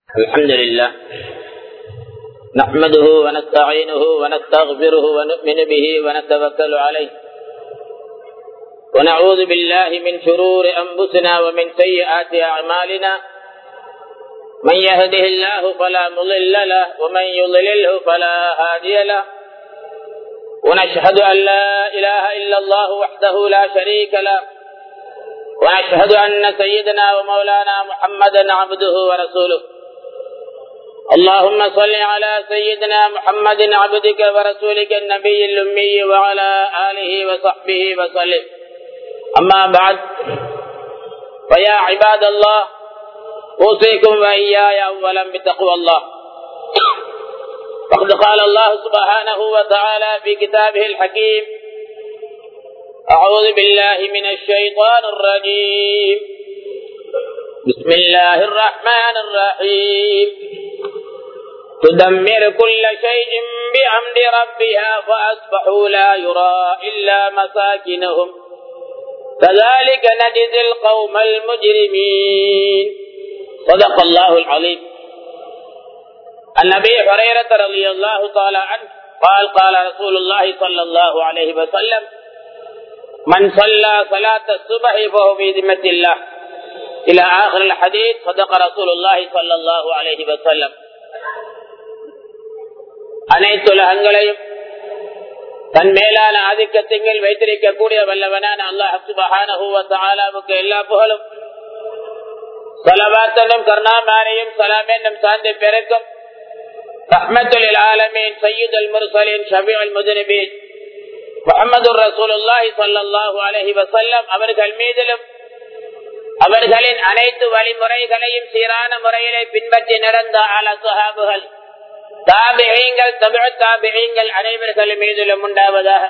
الحمد لله نحمده ونستعينه ونستغفره ونؤمن به ونتوكل عليه ونعوذ بالله من شرور أنفسنا ومن سيئات أعمالنا من يهده الله فلا مضل له ومن يضلله فلا هادي له ونشهد أن لا إله إلا الله وحده لا شريك له ونشهد أن سيدنا ومولانا محمدا عبده ورسوله اللهم صل على سيدنا محمد عبدك ورسولك النبي الأمي وعلى آله وصحبه وسلم أما بعد فيا عباد الله أوصيكم وإياي أولا بتقوى الله فقد قال الله سبحانه وتعالى في كتابه الحكيم أعوذ بالله من الشيطان الرجيم بسم الله الرحمن الرحيم تدمر كل شيء بأمر ربها فأصبحوا لا يرى إلا مساكنهم كذلك نجزي القوم المجرمين صدق الله العظيم النبي هريرة رضي الله تعالى عنه قال قال رسول الله صلى الله عليه وسلم من صلى صلاة الصبح فهو في ذمة الله إلى آخر الحديث صدق رسول الله صلى الله عليه وسلم அனைத்து உலகங்களையும் தன் மேலான ஆதிக்கத்திங்கள் வைத்திருக்கக்கூடிய வல்லவனான அல்லாஹுக்கு எல்லா புகழும் சலவாத்தனும் கருணாமாரையும் சலாம் என்னும் சார்ந்த பிறக்கும் ரஹ்மத்துல் ஆலமீன் சையீத் அல் முர்சலின் ஷபி அல் முஜனிபீன் முகமது ரசூலுல்லாஹி சல்லாஹூ அலஹி வசல்லம் அவர்கள் மீதிலும் அவர்களின் அனைத்து வழிமுறைகளையும் சீரான முறையிலே பின்பற்றி நடந்த ஆல சுஹாபுகள் தாபிகள் தமிழ் தாபிகள் அனைவர்கள் மீதிலும் உண்டாவதாக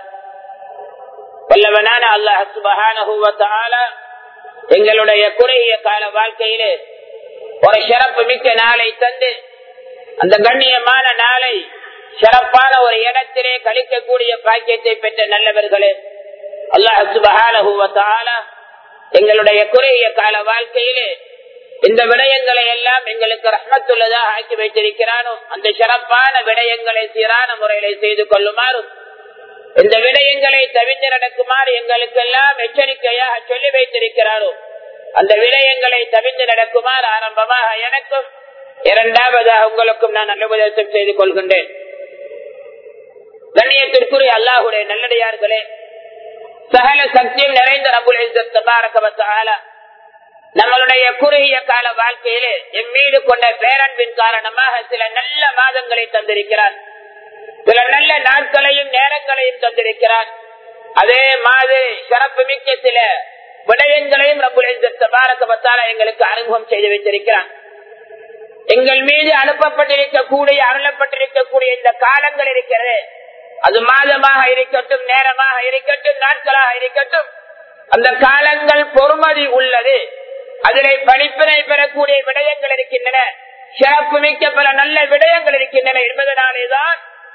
வல்லவனான அல்லாஹ் சுபகான எங்களுடைய குறுகிய கால வாழ்க்கையிலே ஒரு சிறப்பு மிக்க நாளை தந்து அந்த கண்ணியமான நாளை சிறப்பான ஒரு இடத்திலே கழிக்கக்கூடிய பாக்கியத்தை பெற்ற நல்லவர்களே அல்லாஹ் சுபகான எங்களுடைய குறுகிய கால வாழ்க்கையிலே இந்த விடயங்களை எல்லாம் எங்களுக்கு ரஹ்மத்துள்ளதாக ஆக்கி வைத்திருக்கிறானோ அந்த சிறப்பான விடயங்களை சீரான முறையில செய்து கொள்ளுமாறும் இந்த விடயங்களை தவிர்த்து நடக்குமாறு எங்களுக்கு எல்லாம் எச்சரிக்கையாக சொல்லி வைத்திருக்கிறாரோ அந்த விடயங்களை தவிர்த்து நடக்குமாறு ஆரம்பமாக எனக்கும் இரண்டாவதாக உங்களுக்கும் நான் நல்ல உபதேசம் செய்து கொள்கின்றேன் கண்ணியத்திற்குரிய அல்லாஹுடைய நல்லடியார்களே சகல சக்தியும் நிறைந்த ரபுல் நம்மளுடைய குறுகிய கால வாழ்க்கையிலே எம் மீது கொண்ட பேரன்பின் காரணமாக சில நல்ல மாதங்களை தந்திருக்கிறார் சில நல்ல நாட்களையும் நேரங்களையும் தந்திருக்கிறார் அதே மாதிரி சிறப்பு மிக்க சில விடயங்களையும் ரபுல் எங்களுக்கு அறிமுகம் செய்து வைத்திருக்கிறார் எங்கள் மீது அனுப்பப்பட்டிருக்கக்கூடிய அருளப்பட்டிருக்கக்கூடிய இந்த காலங்கள் இருக்கிறது அது மாதமாக இருக்கட்டும் நேரமாக இருக்கட்டும் நாட்களாக இருக்கட்டும் அந்த காலங்கள் பொறுமதி உள்ளது அதிலே படிப்பினை பெறக்கூடிய விடயங்கள் இருக்கின்றன சிறப்பு மிக்க பல நல்ல விடயங்கள் இருக்கின்றன என்பதனாலேதான்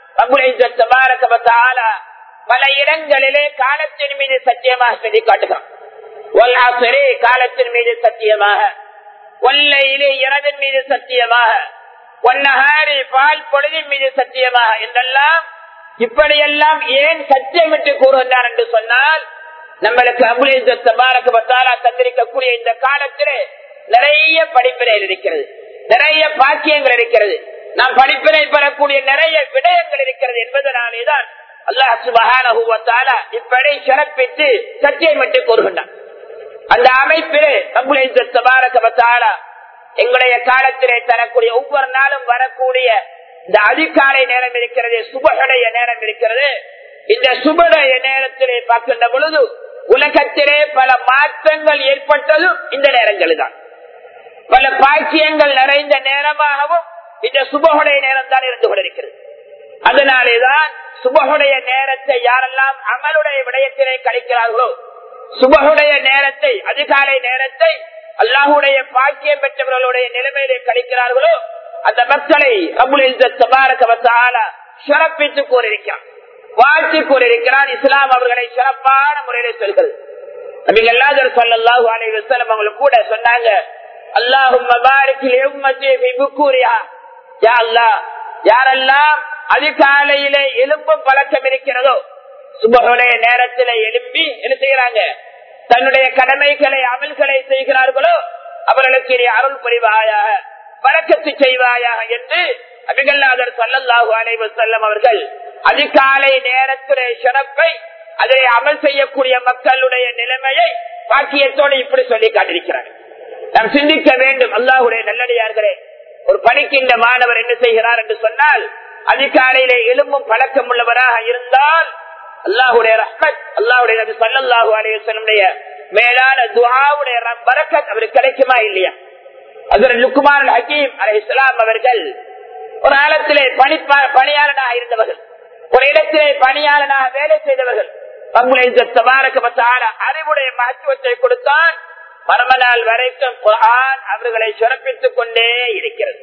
பல இடங்களிலே காலத்தின் மீது சத்தியமாக சொல்லி காட்டுகிறான் காலத்தின் மீது சத்தியமாக ஒல்லையிலே இரவின் மீது சத்தியமாக ஒன்னகாரி பால் பொழுதின் மீது சத்தியமாக என்றெல்லாம் இப்படியெல்லாம் ஏன் சத்தியமிட்டு கூறுகின்றார் என்று சொன்னால் நம்மளுக்கு அபுலேசத்தாரா தந்திருக்கக்கூடிய இந்த காலத்திலே நிறைய படிப்பினைகள் இருக்கிறது நிறைய பாக்கியங்கள் இருக்கிறது நாம் படிப்பினை பெறக்கூடிய நிறைய விடயங்கள் இருக்கிறது என்பதனாலேதான் அல்லாஹ் சுபகான இப்படி சிறப்பித்து சத்தியமிட்டு கூறுகின்றான் அந்த அமைப்பிலே அபுலேசத்தாரா எங்களுடைய காலத்திலே தரக்கூடிய ஒவ்வொரு நாளும் வரக்கூடிய இந்த அதிகாலை நேரம் இருக்கிறது சுபகடைய நேரம் இருக்கிறது இந்த சுபடைய நேரத்திலே பார்க்கின்ற பொழுது உலகத்திலே பல மாற்றங்கள் ஏற்பட்டதும் இந்த நேரங்கள் தான் பல பாக்கியங்கள் நிறைந்த நேரமாகவும் இந்த சுபகுடைய நேரம் தான் இருந்து கொண்டிருக்கிறது அதனாலேதான் சுபகுடைய நேரத்தை யாரெல்லாம் அமலுடைய விடயத்திலே கழிக்கிறார்களோ சுபகுடைய நேரத்தை அதிகாலை நேரத்தை அல்லாஹுடைய பாக்கியம் பெற்றவர்களுடைய நிலைமையிலே கழிக்கிறார்களோ அந்த மக்களை சிறப்பித்து கூறியிருக்கிறான் வாழ்த்து கூறியிருக்கிறான் இஸ்லாம் அவர்களை சிறப்பான முறையில சொல்கிறது நபிகள் சொல்லல்லாஹு அலைஹி வஸல்லம் அவங்க கூட சொன்னாங்க அல்லாஹும் யாரெல்லாம் அதிகாலையிலே எலும்பும் பழக்கம் இருக்கிறதோ சுபகுடைய நேரத்தில் எழும்பி என்ன செய்யறாங்க தன்னுடைய கடமைகளை அமல்களை செய்கிறார்களோ அவர்களுக்கு நீ அருள் புரிவாயாக வழக்கத்து செய்வாயாக என்று அபிகல்லாதர் சல்லல்லாஹு அலைவ செல்லம் அவர்கள் அதிகாலை நேரத்துடைய சிறப்பை அதை அமல் செய்யக்கூடிய மக்களுடைய நிலைமையை பாக்கியத்தோடு இப்படி சொல்லி காட்டிருக்கிறார் நாம் சிந்திக்க வேண்டும் அல்லாஹுடைய நல்லடியார்களே ஒரு பணிக்கின்ற மாணவர் என்ன செய்கிறார் என்று சொன்னால் அதிகாலையிலே எலும்பும் பழக்கம் உள்ளவராக இருந்தால் அல்லாஹுடைய ரஹ்மத் அல்லாஹுடைய நபி சல்லல்லாஹு அலைய மேலான துவாவுடைய பரக்கத் அவருக்கு கிடைக்குமா இல்லையா அதில் லுக்குமான் ஹக்கீம் அலை இஸ்லாம் அவர்கள் ஒரு காலத்திலே பணி பணியாளனாக இருந்தவர்கள் ஒரு இடத்திலே பணியாளனாக வேலை செய்தவர்கள் அறிவுடைய மகத்துவத்தை கொடுத்தான் மரமநாள் வரைக்கும் குரான் அவர்களை சிறப்பித்துக் கொண்டே இருக்கிறது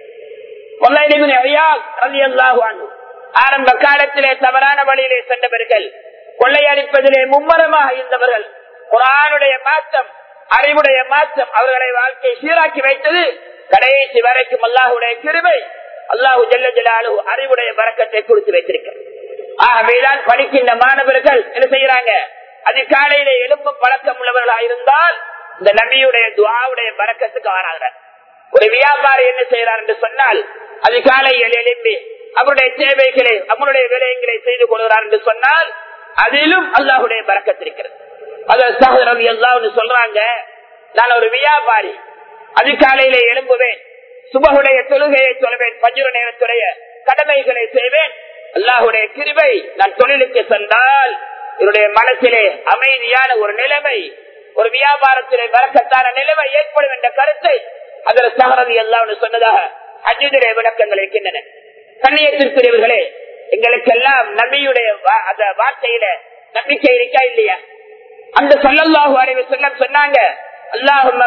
ஆரம்ப காலத்திலே தவறான வழியிலே சென்றவர்கள் கொள்ளையடிப்பதிலே மும்மரமாக இருந்தவர்கள் குரானுடைய மாற்றம் அறிவுடைய மாற்றம் அவர்களை வாழ்க்கை சீராக்கி வைத்தது கடைசி வரைக்கும் அல்லாஹுடைய கிருமை அல்லாஹு ஜல்ல ஜலாலு அறிவுடைய வரக்கத்தை கொடுத்து வைத்திருக்கிறது ஆகவேதான் படிக்கின்ற மாணவர்கள் என்ன செய்யறாங்க அதிகாலையில எலும்பும் பழக்கம் உள்ளவர்களாக இருந்தால் இந்த நபியுடைய துவாவுடைய பறக்கத்துக்கு ஆனாகிறார் ஒரு வியாபாரி என்ன செய்யறார் என்று சொன்னால் அதிகாலையில் எழும்பி அவருடைய தேவைகளை அவருடைய விலையங்களை செய்து கொள்கிறார் என்று சொன்னால் அதிலும் அல்லாஹுடைய பறக்கத்திருக்கிறது அது சகோதரர் எல்லாம் சொல்றாங்க நான் ஒரு வியாபாரி அதிகாலையில எழும்புவேன் சுபகுடைய தொழுகையை சொல்வேன் பஞ்சுர நேரத்துடைய கடமைகளை செய்வேன் அல்லாஹுடைய கிருபை நான் தொழிலுக்கு சென்றால் என்னுடைய மனசிலே அமைதியான ஒரு நிலைமை ஒரு வியாபாரத்திலே வரக்கத்தான நிலைமை ஏற்படும் என்ற கருத்தை அதில் சகரதி எல்லாம் சொன்னதாக அஜிதிலே விளக்கங்கள் இருக்கின்றன கண்ணியத்திற்குரியவர்களே எங்களுக்கெல்லாம் நபியுடைய அந்த வார்த்தையில நம்பிக்கை இருக்கா இல்லையா அந்த சொல்லல்லாஹு அலைவு செல்லம் சொன்னாங்க அல்லாஹும்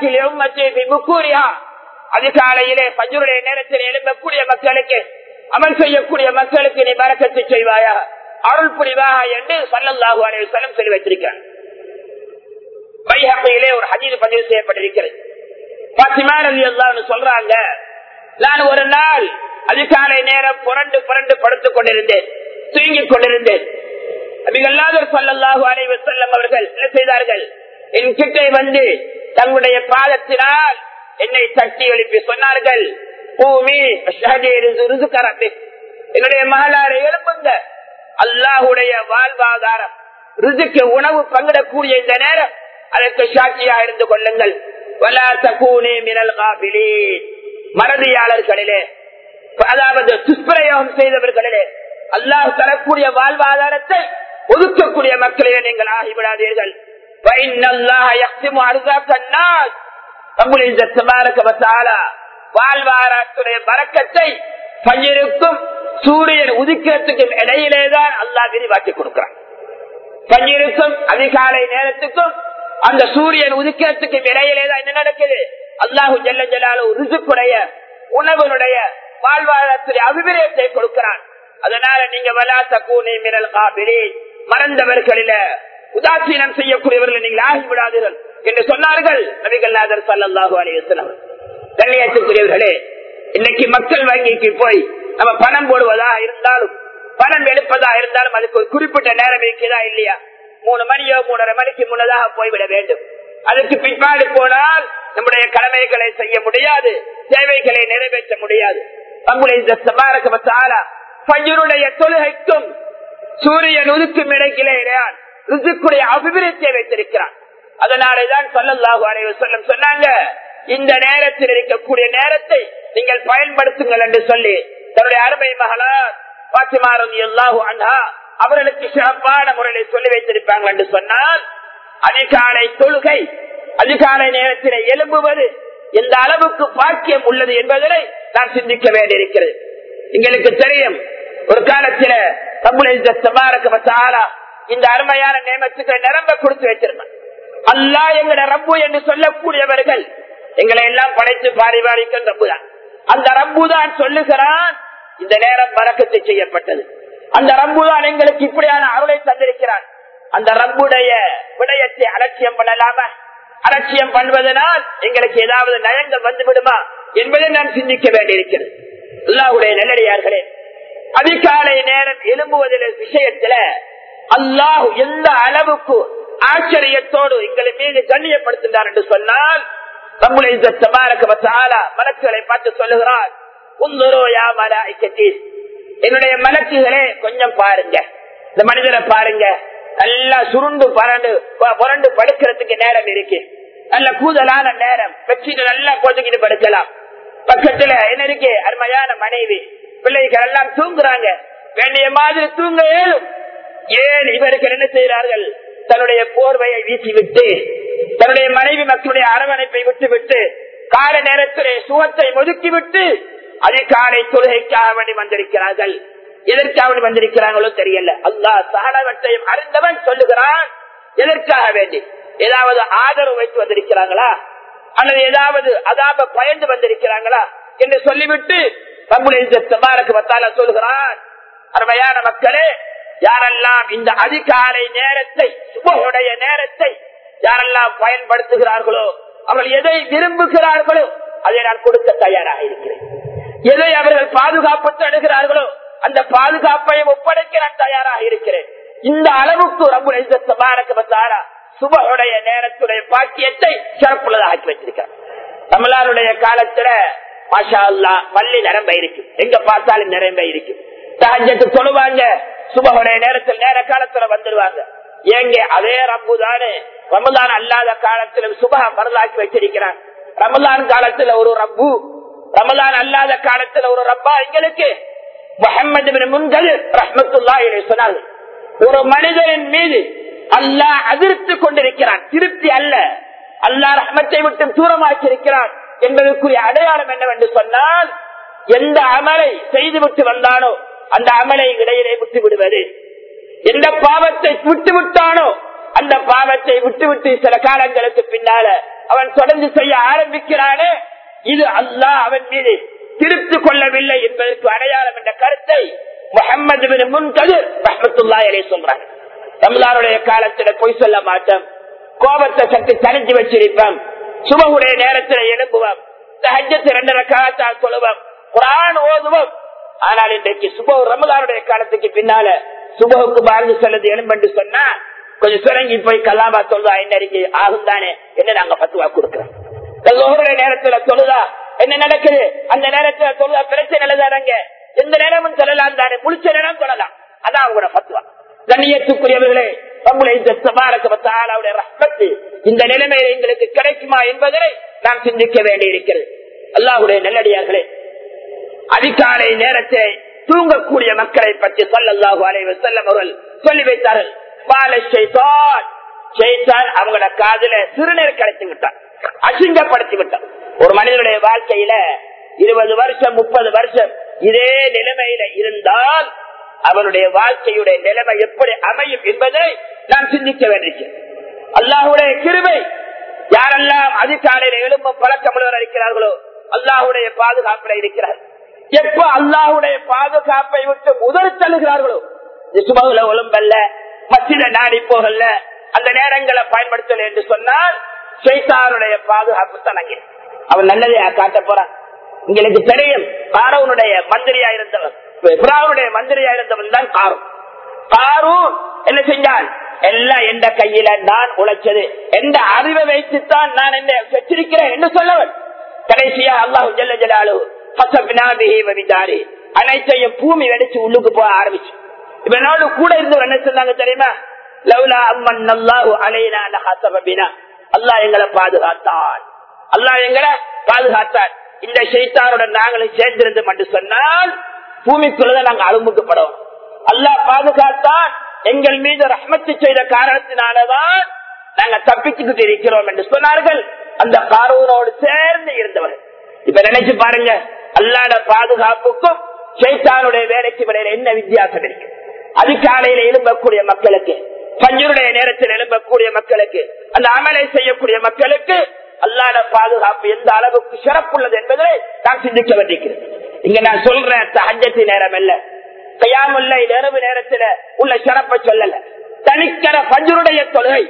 அதிகாலையிலே பஞ்சுடைய நேரத்தில் எழும்பக்கூடிய மக்களுக்கு அமல் செய்யக்கூடிய மக்களுக்கு நீ பறக்கத்து செய்வாயா அருள் புரிவாக என்று சல்லல்லாஹு அலைவு செல்லம் சொல்லி வைத்திருக்கிறார் பைஹகையிலே ஒரு ஹதீது பதிவு செய்யப்பட்டிருக்கிறது பாத்திமான் அலி அல்லான்னு சொல்றாங்க நான் ஒரு நாள் அதிகாலை நேரம் புரண்டு புரண்டு படுத்துக் கொண்டிருந்தேன் தூங்கிக் கொண்டிருந்தேன் அபிகல்லாதர் சொல்லல்லாஹு அலைவ செல்லம் அவர்கள் என்ன செய்தார்கள் என் கிட்டே வந்து தங்களுடைய பாதத்தினால் என்னை தட்டி எழுப்பி சொன்னார்கள் பூமி என்னுடைய மகளாரை எழுப்புங்க அல்லாஹுடைய வாழ்வாதாரம் ருதுக்கு உணவு பங்கிடக்கூடிய இந்த நேரம் அதற்கு சாட்சியா இருந்து கொள்ளுங்கள் மறதியாளர்களிலே அதாவது துஷ்பிரயோகம் செய்தவர்களிலே அல்லாஹ் தரக்கூடிய வாழ்வாதாரத்தை ஒதுக்கக்கூடிய மக்களையே நீங்கள் ஆகிவிடாதீர்கள் வாழ்வாரத்துடைய பறக்கத்தை பஞ்சிருக்கும் சூரியன் உதிக்கிறதுக்கும் இடையிலேதான் அல்லாஹ் விரிவாக்கி கொடுக்கிறான் பஞ்சிருக்கும் அதிகாலை நேரத்துக்கும் அந்த சூரியன் உதிக்கிறதுக்கு இடையிலேதான் என்ன நடக்குது அல்லாஹு ஜல்ல ஜலாலு ருசுக்குடைய உணவனுடைய வாழ்வாதாரத்துடைய அபிவிரயத்தை கொடுக்கிறான் அதனால நீங்க வலாத்த கூனி மிரல் காபிரி மறந்தவர்களில உதாசீனம் செய்யக்கூடியவர்களை நீங்கள் ஆகிவிடாதீர்கள் என்று சொன்னார்கள் நபிகல்லாதர் சல்லாஹூ அலையம் கண்ணியத்துக்குரியவர்களே இன்னைக்கு மக்கள் வங்கிக்கு போய் நம்ம பணம் போடுவதா இருந்தாலும் பணம் எடுப்பதா இருந்தாலும் அதுக்கு ஒரு குறிப்பிட்ட நேரம் இருக்குதா இல்லையா மூணு மணியோ மூணரை மணிக்கு முன்னதாக போய்விட வேண்டும் அதுக்கு பிற்பாடு போனால் நம்முடைய கடமைகளை செய்ய முடியாது தேவைகளை நிறைவேற்ற முடியாது பஞ்சருடைய தொழுகைக்கும் சூரியன் உதுக்கும் இடைக்கிலே ருசுக்குடைய அபிவிருத்தியை வைத்திருக்கிறான் அதனாலேதான் சொல்லல்லாஹு அனைவர் சொல்லம் சொன்னாங்க இந்த நேரத்தில் இருக்கக்கூடிய நேரத்தை நீங்கள் பயன்படுத்துங்கள் என்று சொல்லி தன்னுடைய அருமை மகளார் பாத்திமாரம் எல்லாஹு அண்ணா அவர்களுக்கு சிறப்பான முறையை சொல்லி வைத்திருப்பாங்க என்று சொன்னால் அதிகாலை தொழுகை அதிகாலை நேரத்தில் எழும்புவது எந்த அளவுக்கு பாக்கியம் உள்ளது என்பதனை நாம் சிந்திக்க வேண்டியிருக்கிறது எங்களுக்கு தெரியும் ஒரு காலத்தில் இந்த அருமையான நியமத்துக்கு நிரம்ப கொடுத்து வச்சிருந்தான் அல்லா எங்கட ரப்பு என்று சொல்லக்கூடியவர்கள் எங்களை எல்லாம் படைத்து பாரிபாரிக்கும் ரப்புதான் அந்த ரப்புதான் சொல்லுகிறான் இந்த நேரம் வழக்கத்தை செய்யப்பட்டது அந்த ரப்புதான் எங்களுக்கு இப்படியான அருளை தந்திருக்கிறான் அந்த ரப்புடைய விடயத்தை அலட்சியம் பண்ணலாம அலட்சியம் பண்ணுவதனால் எங்களுக்கு ஏதாவது நயங்கள் வந்து விடுமா என்பதை நாம் சிந்திக்க வேண்டியிருக்கிறது அல்லாஹுடைய நல்லடியார்களே அதிகாலை நேரம் எழும்புவதில் விஷயத்துல அல்லாஹ் எந்த அளவுக்கு ஆச்சரியத்தோடு எங்களை மீது கண்ணியப்படுத்துகிறார் என்று சொன்னால் நம்முடைய இந்த மலக்குகளை பார்த்து சொல்லுகிறார் உந்தரோயா மலாய்க்கத்தி என்னுடைய மலக்குகளே கொஞ்சம் பாருங்க இந்த மனிதனை பாருங்க நல்லா சுருண்டு பரண்டு புரண்டு படுக்கிறதுக்கு நேரம் இருக்கு நல்ல கூதலான நேரம் பெட்ஷீட் நல்லா போட்டுக்கிட்டு படுக்கலாம் பக்கத்துல என்ன இருக்கு அருமையான மனைவி பிள்ளைகள் எல்லாம் தூங்குறாங்க வேண்டிய மாதிரி தூங்க ஏழும் ஏன் இவர்கள் என்ன செய்கிறார்கள் தன்னுடைய போர்வையை வீசிவிட்டு தன்னுடைய மனைவி மக்களுடைய அரவணைப்பை விட்டுவிட்டு கால நேரத்திலே சுகத்தை ஒதுக்கிவிட்டு அதிகாலை தொழுகைக்காக வேண்டி வந்திருக்கிறார்கள் எதற்காக வேண்டி வந்திருக்கிறாங்களோ தெரியல அல்லா சகலவற்றையும் அறிந்தவன் சொல்லுகிறான் எதற்காக வேண்டி ஏதாவது ஆதரவு வைத்து வந்திருக்கிறாங்களா அல்லது ஏதாவது அதாப பயந்து வந்திருக்கிறாங்களா என்று சொல்லிவிட்டு சொல்லுகிறான் அருமையான மக்களே யாரெல்லாம் இந்த அதிகாலை நேரத்தை சுபகுடைய நேரத்தை யாரெல்லாம் பயன்படுத்துகிறார்களோ அவர்கள் எதை விரும்புகிறார்களோ அதை நான் கொடுக்க தயாராக இருக்கிறேன் எதை அவர்கள் பாதுகாப்பு தடுகிறார்களோ அந்த பாதுகாப்பையும் ஒப்படைக்க நான் தயாராக இருக்கிறேன் இந்த அளவுக்கு ரொம்ப சுபகுடைய நேரத்துடைய பாக்கியத்தை சிறப்புள்ளதாக ஆக்கி வச்சிருக்கிறார் தமிழருடைய காலத்துல மாஷா அல்லா பள்ளி நிரம்ப இருக்கு எங்க பார்த்தாலும் நிரம்ப இருக்கு தகஜத்து சொல்லுவாங்க சுபகுடைய நேரத்தில் நேர காலத்துல வந்துடுவாங்க ஏங்க அதே ரப்பு தானே ரமதான் அல்லாத காலத்துல சுபக மருளாக்கி வச்சிருக்கிறான் ரமதான் காலத்துல ஒரு ரப்பு ரமதான் அல்லாத காலத்துல ஒரு ரப்பா எங்களுக்கு முகமது முன்கது ரஹமத்துல்லா சொன்னாங்க ஒரு மனிதனின் மீது அல்லாஹ் அதிர்த்து கொண்டிருக்கிறான் திருப்தி அல்ல அல்லாஹ் ரஹமத்தை விட்டு தூரமாக்கி இருக்கிறான் என்பதற்குரிய அடையாளம் என்னவென்று சொன்னால் எந்த அமலை செய்துவிட்டு வந்தானோ அந்த அமலை இடையிலே விட்டு விடுவது எந்த பாவத்தை விட்டு விட்டானோ அந்த பாவத்தை விட்டு விட்டு சில காலங்களுக்கு பின்னால அவன் தொடர்ந்து செய்ய ஆரம்பிக்கிறானே இது அல்லாஹ் அவன் மீது திருப்தி கொள்ளவில்லை என்பதற்கு அடையாளம் என்ற கருத்தை முகமது முன்கதிர் ரஹமத்துல்லா அலே சொல்றாங்க தமிழாருடைய காலத்துல பொய் சொல்ல மாட்டோம் கோபத்தை சக்தி தனிஞ்சு வச்சிருப்போம் சுபகுடைய நேரத்தில் எழுப்புவோம் சஹஜத்து ரெண்டரை காலத்தால் சொல்லுவோம் குரான் ஓதுவோம் ஆனால் இன்றைக்கு சுப ரமலானுடைய காலத்துக்கு பின்னால சுபகுக்கு பாரதி சொல்றது எலும்பு சொன்னா கொஞ்சம் சுரங்கி போய் கலாபா சொல்லுதா என்ன இருக்கு ஆகும் தானே என்ன நாங்க பத்துவா கொடுக்கிறோம் நேரத்துல சொல்லுதா என்ன நடக்குது அந்த நேரத்துல சொல்லுதா பிரச்சனை எழுதாங்க எந்த நேரமும் சொல்லலாம் தானே முழிச்ச நேரம் சொல்லலாம் அதான் அவங்களோட பத்துவா கண்ணியத்துக்குரியவர்களே இந்த நிலைமையில எங்களுக்கு கிடைக்குமா என்பதை நாம் சிந்திக்க வேண்டி இருக்கிறது அல்லாஹுடைய நல்லடியார்களே அதிகாலை நேரத்தை தூங்கக்கூடிய மக்களை பற்றி சொல்லல்லாஹு அலைவர் செல்லம் அவர்கள் சொல்லி வைத்தார்கள் அவங்களோட காதல சிறுநீர் கிடைத்து விட்டான் அசிங்கப்படுத்தி விட்டான் ஒரு மனிதனுடைய வாழ்க்கையில இருபது வருஷம் முப்பது வருஷம் இதே நிலைமையில இருந்தால் அவனுடைய வாழ்க்கையுடைய நிலைமை எப்படி அமையும் என்பதை நாம் சிந்திக்க வேண்டியிருக்கிறோம் அல்லாஹுடைய கிருமை யாரெல்லாம் அதிகாலையில எழும்ப பழக்கமுள்ளவர் இருக்கிறார்களோ அல்லாஹுடைய பாதுகாப்பில் இருக்கிறார் எப்ப அல்லாஹுடைய பாதுகாப்பை விட்டு முதல் தள்ளுகிறார்களோ சுபகுல ஒழும்பல்ல மசித நாடி போகல அந்த நேரங்களை பயன்படுத்தல என்று சொன்னால் சைத்தாருடைய பாதுகாப்பு தனங்க அவன் நல்லதையா காட்ட போறான் உங்களுக்கு தெரியும் காரவனுடைய மந்திரியா இருந்தவன் பிராவுடைய மந்திரியா இருந்தவன் தான் காரும் காரும் என்ன செஞ்சான் எல்லாம் எந்த கையில நான் உழைச்சது எந்த அறிவை வைத்துத்தான் நான் என்ன வச்சிருக்கிறேன் என்று சொல்லவன் கடைசியா அல்லாஹு ஜல்ல ஜலாலு அனைத்தையும் பூமி வெடிச்சு உள்ளுக்கு போக ஆரம்பிச்சு இவனோடு கூட இருந்து என்ன சொன்னாங்க தெரியுமா லவ்லா அம்மன் அல்லாஹு அலைனா ஹசபினா அல்லாஹ் எங்களை பாதுகாத்தான் அல்லாஹ் எங்களை பாதுகாத்தான் இந்த செய்தாருடன் நாங்களும் சேர்ந்திருந்தோம் என்று சொன்னால் பூமிக்குள்ளதான் நாங்கள் அழுமுக்கப்படும் அல்லாஹ் பாதுகாத்தான் எங்கள் மீது ரஹ்மத்து செய்த காரணத்தினாலதான் நாங்க தப்பிச்சுக்கிட்டு இருக்கிறோம் என்று சொன்னார்கள் அந்த காரூரோடு சேர்ந்து இருந்தவர்கள் இப்ப நினைச்சு பாருங்க அல்லாட பாதுகாப்புக்கும் சைத்தானுடைய வேலைக்கு இடையில என்ன வித்தியாசம் இருக்கு அதிகாலையில எழும்பக்கூடிய மக்களுக்கு பஞ்சருடைய நேரத்தில் எழும்பக்கூடிய மக்களுக்கு அந்த அமலை செய்யக்கூடிய மக்களுக்கு அல்லாட பாதுகாப்பு எந்த அளவுக்கு சிறப்புள்ளது என்பதை நாம் சிந்திக்க வேண்டியிருக்கிறது இங்க நான் சொல்றேன் தஹஜத்து நேரம் அல்ல கையாமுல்ல இரவு நேரத்துல உள்ள சிறப்பை சொல்லல தனிக்கிற பஞ்சருடைய தொழுகை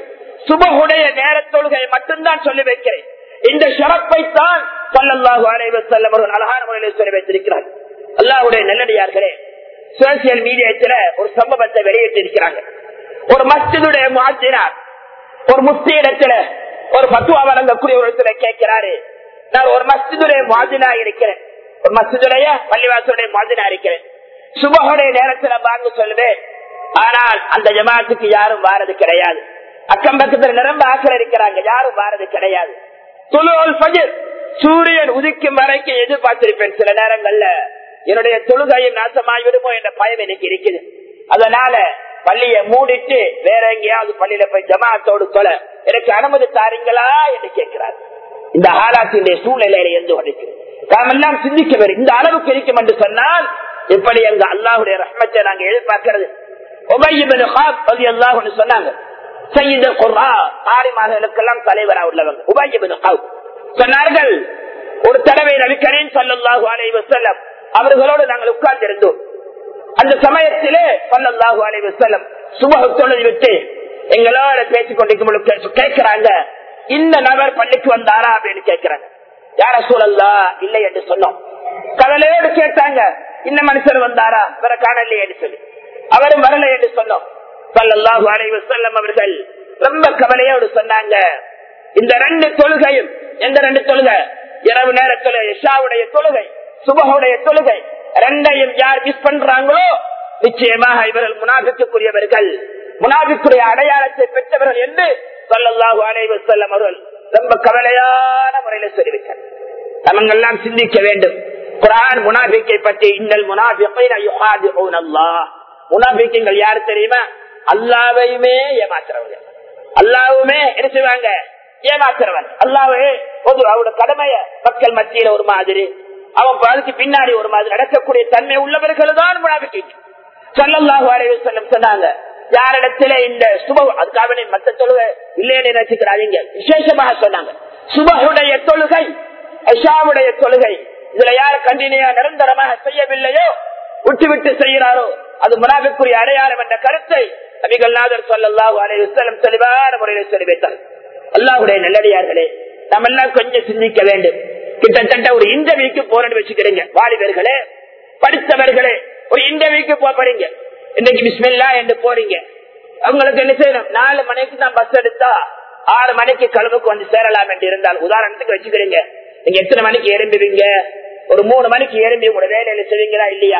சுபகுடைய நேர தொழுகையை மட்டும்தான் சொல்லி வைக்கிறேன் இந்த ஷரப்பை தான் சல்லல்லாஹு அலைஹி வஸல்லம் அவர்கள் அழகான முறையில் சொல்லி வைத்திருக்கிறார் அல்லாஹ்வுடைய நல்லடியார்களே சோசியல் மீடியாத்துல ஒரு சம்பவத்தை வெளியிட்டிருக்கிறாங்க ஒரு மஸ்ஜிதுடைய மாற்றினார் ஒரு முஸ்தி இடத்துல ஒரு பத்துவா வழங்கக்கூடிய ஒரு இடத்துல கேட்கிறாரு நான் ஒரு மஸ்ஜிதுடைய மாதினா இருக்கிறேன் ஒரு மஸ்ஜிதுடைய பள்ளிவாசலுடைய மாதினா இருக்கிறேன் சுபகுடைய நேரத்துல வாங்க சொல்லுவேன் ஆனால் அந்த ஜமாத்துக்கு யாரும் வாரது கிடையாது அக்கம் பக்கத்துல நிரம்ப ஆக்கிர இருக்கிறாங்க யாரும் வாரது கிடையாது துலுவல் ஃபஜர் சூரியன் உதிக்கும் வரைக்கும் எதிர்பார்த்திருப்பேன் சில நேரங்கள்ல என்னுடைய தொழுகையும் நாசமாய் விடுமோ என்ற பயம் எனக்கு இருக்குது அதனால பள்ளியை மூடிட்டு வேற எங்கேயாவது பள்ளியில போய் ஜமாத்தோடு தொலை எனக்கு அனுமதி தாரீங்களா என்று கேட்கிறார் இந்த ஆலாத்தினுடைய சூழ்நிலையில இருந்து உடைக்கிறது நாம் எல்லாம் சிந்திக்க வேண்டும் இந்த அளவுக்கு இருக்கும் என்று சொன்னால் எப்படி எங்க அல்லாஹுடைய ரஹ்மத்தை நாங்க எதிர்பார்க்கிறது உபயிபின் ஹாப் ரலி அல்லாஹ்னு சொன்னாங்க சையீது குர்ஆ ஆரிமார்களுக்கெல்லாம் தலைவரா உள்ளவங்க உபயிபின் ஹாப் சொன்னார்கள் ஒரு தடவை நபி கரீம் ஸல்லல்லாஹு அலைஹி வஸல்லம் அவர்களோடு நாங்கள் உட்கார்ந்து இருந்தோம் அந்த சமயத்திலே ஸல்லல்லாஹு அலைஹி வஸல்லம் சுபஹ் தொழுது விட்டு எங்களோட பேசிக் கொண்டிருக்கும் பொழுது கேட்கிறாங்க இந்த நபர் பள்ளிக்கு வந்தாரா அப்படின்னு கேட்கிறாங்க யார சூழல்லா இல்லை என்று சொன்னோம் கவலையோடு கேட்டாங்க இந்த மனுஷர் வந்தாரா வேற காணலையே என்று சொல்லி அவரும் வரல என்று சொன்னோம் சல்லல்லாஹு அலைஹி வஸல்லம் அவர்கள் ரொம்ப கவலையோடு சொன்னாங்க இந்த ரெண்டு தொழுகையும் எந்த ரெண்டு தொழுகை இரவு நேரத்துல இஷாவுடைய தொழுகை சுபகுடைய தொழுகை ரெண்டையும் யார் மிஸ் பண்றாங்களோ நிச்சயமாக இவர்கள் முனாபிக்குரியவர்கள் முனாபிக்குரிய அடையாளத்தை பெற்றவர்கள் என்று சொல்லல்லாஹு அலைஹி வஸல்லம் அவர்கள் ரொம்ப கவலையான முறையில தெரிவித்தார் நம்மெல்லாம் சிந்திக்க வேண்டும் குரான் முனாபிக்கை பற்றி இன்னல் முனாபிக்கை அல்லாஹ் முனாபிக்கங்கள் யாரு தெரியுமா அல்லாவையுமே ஏமாத்துறவங்க அல்லாவுமே என்ன செய்வாங்க ஏமாத்துறவன் அல்லாவே ஒரு அவரோட கடமைய மக்கள் மத்தியில ஒரு மாதிரி அவன் அதுக்கு பின்னாடி ஒரு மாதிரி நடக்கக்கூடிய தன்மை உள்ளவர்கள் தான் முனாபிக்கை சொல்லல்லாஹு அலைஹி வஸல்லம் சொன்னாங்க யாரிடத்திலே இந்த சுப அதுக்காக நீ மத்த தொழுகை இல்லைன்னு நினைச்சுக்கிறாதீங்க விசேஷமாக சொன்னாங்க சுபகுடைய தொழுகை ஐஷாவுடைய தொழுகை இதுல யார் கண்டினியா நிரந்தரமாக செய்யவில்லையோ விட்டு விட்டு செய்கிறாரோ அது முனாபிக்குரிய அடையாளம் என்ற கருத்தை நபிகள்நாதர் சொல்லல்லாஹு அலைஹி வஸல்லம் தெளிவான முறையில் சொல்லி வைத்தார் அல்லாஹுடைய நல்லடியார்களே நம்ம எல்லாம் கொஞ்சம் சிந்திக்க வேண்டும் கிட்டத்தட்ட ஒரு இன்டர்வியூக்கு போறேன்னு வச்சுக்கிறீங்க வாலிபர்களே படித்தவர்களே ஒரு இன்டர்வியூக்கு போறீங்க இன்னைக்கு பிஸ்மில்லா என்று போறீங்க அவங்களுக்கு என்ன செய்யணும் நாலு மணிக்கு தான் பஸ் எடுத்தா ஆறு மணிக்கு கழுவுக்கு வந்து சேரலாம் என்று இருந்தால் உதாரணத்துக்கு வச்சுக்கிறீங்க நீங்க எத்தனை மணிக்கு எழும்புவீங்க ஒரு மூணு மணிக்கு எழும்பி உங்களோட வேலையில செய்வீங்களா இல்லையா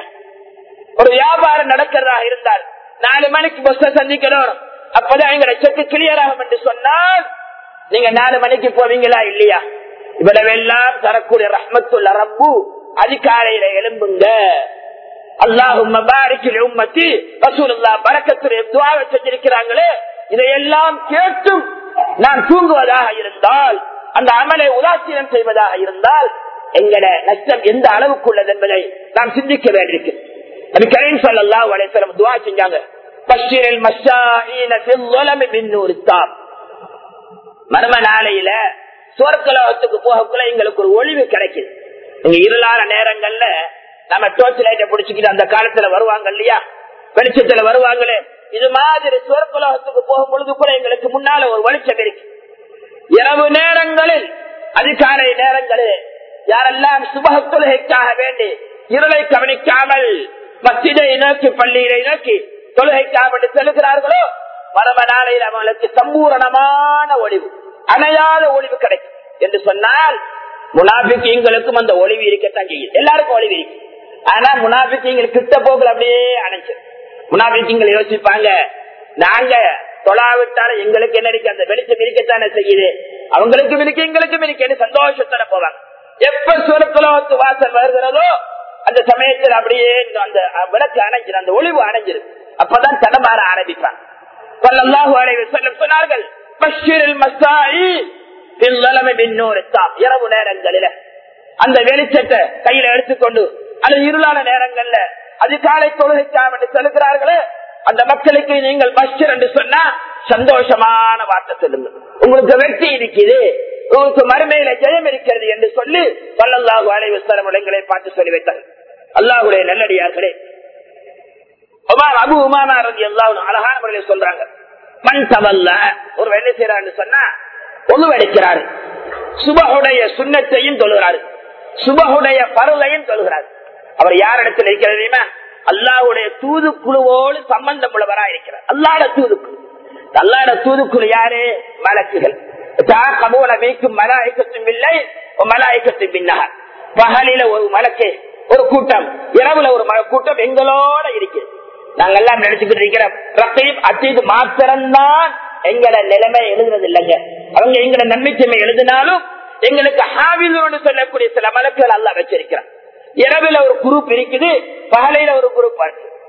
ஒரு வியாபாரம் நடக்கிறதா இருந்தால் நாலு மணிக்கு பஸ் சந்திக்கணும் அப்பதான் எங்க செக்கு கிளியர் ஆகும் என்று சொன்னால் நீங்க நாலு மணிக்கு போவீங்களா இல்லையா இவ்வளவெல்லாம் தரக்கூடிய ரஹ்மத்துள்ள ரப்பு அதிகாலையில எழும்புங்க அல்லாஹும் உம்மத்தி ரசூலுல்லா பரக்கத்துடைய துவாவை செஞ்சிருக்கிறாங்களே இதையெல்லாம் கேட்டும் நான் தூங்குவதாக இருந்தால் அந்த அமலை உதாசீனம் செய்வதாக இருந்தால் எங்கட நஷ்டம் எந்த அளவுக்கு உள்ளது என்பதை நாம் சிந்திக்க வேண்டியிருக்கு அது கரீம் சொல்லல்லா வலைத்தலம் துவா செஞ்சாங்க பஷீரில் மஷாஈன ஃபில் மின்னூர் தாம் மர்ம நாளையில சுவர்க்கலோகத்துக்கு போகக்குள்ள எங்களுக்கு ஒரு ஒளிவு கிடைக்குது நீங்க இருளான நேரங்கள்ல நம்ம டோர்ச் லைட்டை பிடிச்சிக்கிட்டு அந்த காலத்துல வருவாங்க இல்லையா வெளிச்சத்துல வருவாங்களே இது மாதிரி சுவர்க்கலோகத்துக்கு போகும் பொழுது கூட எங்களுக்கு முன்னால ஒரு வெளிச்சம் இருக்கு இரவு நேரங்களில் அதிகாலை நேரங்களில் யாரெல்லாம் சுபக தொழுகைக்காக வேண்டி இருளை கவனிக்காமல் மத்தினை நோக்கி பள்ளியினை நோக்கி தொழுகைக்காக வேண்டி செல்கிறார்களோ மரப நாளையில் அவங்களுக்கு சம்பூரணமான ஒளிவு அணையாத ஒளிவு கிடைக்கும் என்று சொன்னால் முனாபிக்கங்களுக்கும் அந்த ஒளிவு இருக்கத்தான் செய்யுது எல்லாருக்கும் ஒளிவு இருக்கு ஆனா முனாபிக்கங்கள் கிட்ட போகல அப்படியே அணைச்சு முனாபிக்கங்கள் யோசிப்பாங்க நாங்க தொழாவிட்டாலும் எங்களுக்கு என்ன இருக்கு அந்த வெளிச்சம் இருக்கத்தானே செய்யுது அவங்களுக்கும் இருக்கு எங்களுக்கும் இருக்கு சந்தோஷத்தோட போவாங்க எப்ப சுரத்துலோத்து வாசல் வருகிறதோ அந்த சமயத்தில் அப்படியே அந்த விளக்கு அணைஞ்சிரு அந்த ஒளிவு அணைஞ்சிரு அப்பதான் தடமாற ஆரம்பிப்பாங்க சொன்னார்கள் இரவு நேரங்களில அந்த வெளிச்சத்தை கையில எடுத்துக்கொண்டு அது இருளான நேரங்கள்ல அதிகாலை தொழுகைக்காக என்று செலுகிறார்களே அந்த மக்களுக்கு நீங்கள் பஷர் என்று சொன்னா சந்தோஷமான வார்த்தை சொல்லுங்க உங்களுக்கு வெற்றி இருக்குது உங்களுக்கு மறுமையில ஜெயம் இருக்கிறது என்று சொல்லி பல்லல்லாஹு அலைவசரம் இடங்களை பார்த்து சொல்லி வைத்தார் அல்லாஹுடைய நல்லடியார்களே உமார் அபு உமானா ரதி அல்லாஹ் அழகான முறையில் சொல்றாங்க மண் தவல்ல ஒரு என்ன செய்யறாரு சொன்னா ஒழுவெடுக்கிறாரு சுபகுடைய சுண்ணத்தையும் தொழுகிறாரு சுபகுடைய பருளையும் தொழுகிறார் அவர் யார் இடத்துல இருக்கிறது தெரியுமா அல்லாஹுடைய தூதுக்குழுவோடு சம்பந்தம் உள்ளவரா இருக்கிறார் அல்லாட தூதுக்குழு அல்லாட தூதுக்குழு யாரு மலக்குகள் கமூல மீக்கும் மலாய்க்கத்தும் இல்லை மலாய்க்கத்தும் பின்னகர் பகலில ஒரு மலக்கு ஒரு கூட்டம் இரவுல ஒரு கூட்டம் எங்களோட இருக்கு நாங்க எல்லாம் நினைச்சுக்கிட்டு இருக்கிறோம் ரத்தீப் அத்தீது மாத்திரம்தான் எங்கட நிலைமை எழுதுறது இல்லைங்க அவங்க எங்கட நன்மைத்தன்மை எழுதினாலும் எங்களுக்கு ஹாவிலோடு சொல்லக்கூடிய சில மலக்குகள் அல்ல வச்சிருக்கிறோம் இரவுல ஒரு குரூப் இருக்குது பகலையில ஒரு குரூப்